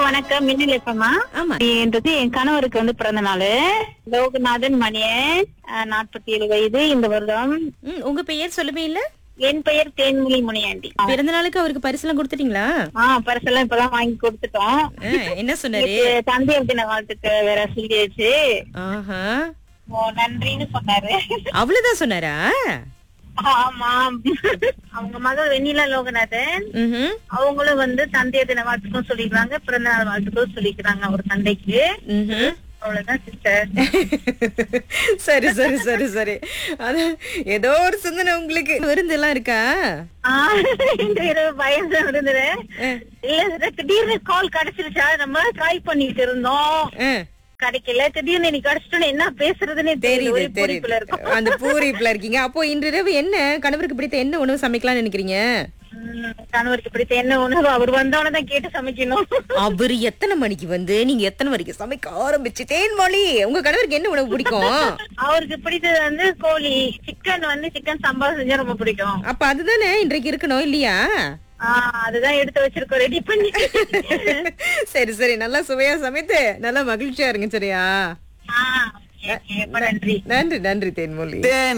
வணக்கம் மின்னல் எப்பமா ஆமா என்றது என் கணவருக்கு வந்து பிறந்த நாள் லோகநாதன் மணியன் நாற்பத்தி ஏழு வயது இந்த வருடம் ம், உங்க பெயர் சொல்லவே இல்ல என் பெயர் தேன்மொழி முனியாண்டி பிறந்த நாளுக்கு அவருக்கு பரிசுலாம் கொடுத்துட்டீங்களா ஆ பரிசெல்லாம் இப்பதான் வாங்கி கொடுத்துட்டோம் ஆ, என்ன சொன்னாரு நேத்து தந்தையர் தின வாழ்த்துக்கு வேற சொல்லியாச்சு ஆஹா ஓ நன்றின்னு சொன்னாரு அவ்வளவுதான் சொன்னாரா ஆமா அவங்க மகள் வெண்ணிலா லோகநாதன் ம்ஹும். அவங்களும் வந்து தந்தையர் தின வாழ்த்துக்கும் சொல்லிக்கிறாங்க பிறந்த நாள் வாழ்த்துக்கும் சொல்லிக்கிறாங்க அவர் தந்தைக்கு ம்ஹும். அவ்வளவுதான் சிஸ்டர் சரி சரி சரி சரி அது ஏதோ ஒரு சிந்தனை உங்களுக்கு விருந்து எல்லாம் இருக்கா இந்த இரவு பயம் தான் இருந்தது இல்ல sir, திடீர்னு கால் கிடைச்சிருச்சா நம்ம ட்ரை பண்ணிட்டு இருந்தோம் ஆ, கிடைக்கல திடீர்னு இன்னைக்கு கிடைச்சிட்டோன்னு என்ன பேசுறதுன்னே தெரியல தெரியுது ஒரு பொறுப்புல தெரியுது இருக்கும் அந்த பூரிப்புல இருக்கீங்க அப்போ இன்று இரவு என்ன கணவருக்கு பிடித்த என்ன உணவு சமைக்கலாம்னு நினைக்கிறீங்க உம், கணவருக்கு பிடித்த என்ன உணவு அவர் வந்தவன தான் கேட்டு சமைக்கணும் அவரு எத்தனை மணிக்கு வந்து நீங்க எத்தனை வரைக்கும் சமைக்க ஆரம்பிச்சு தேன்மொழி உங்க கணவருக்கு என்ன உணவு பிடிக்கும் அவருக்கு பிடித்தது வந்து கோழி சிக்கன் வந்து சிக்கன் சம்பா செஞ்சா ரொம்ப பிடிக்கும் அப்ப அதுதானே இன்றைக்கு இருக்கணும் இல்லையா ஆஹ் அதுதான் எடுத்து வச்சிருக்கோம் ரெடி பண்ணி சரி சரி நல்லா சுவையா சமைத்து நல்லா மகிழ்ச்சியா இருங்க சரியா ஆஹ் okay, okay, ரொம்ப நன்றி நன்றி நன்றி தேன்மொழி தேன்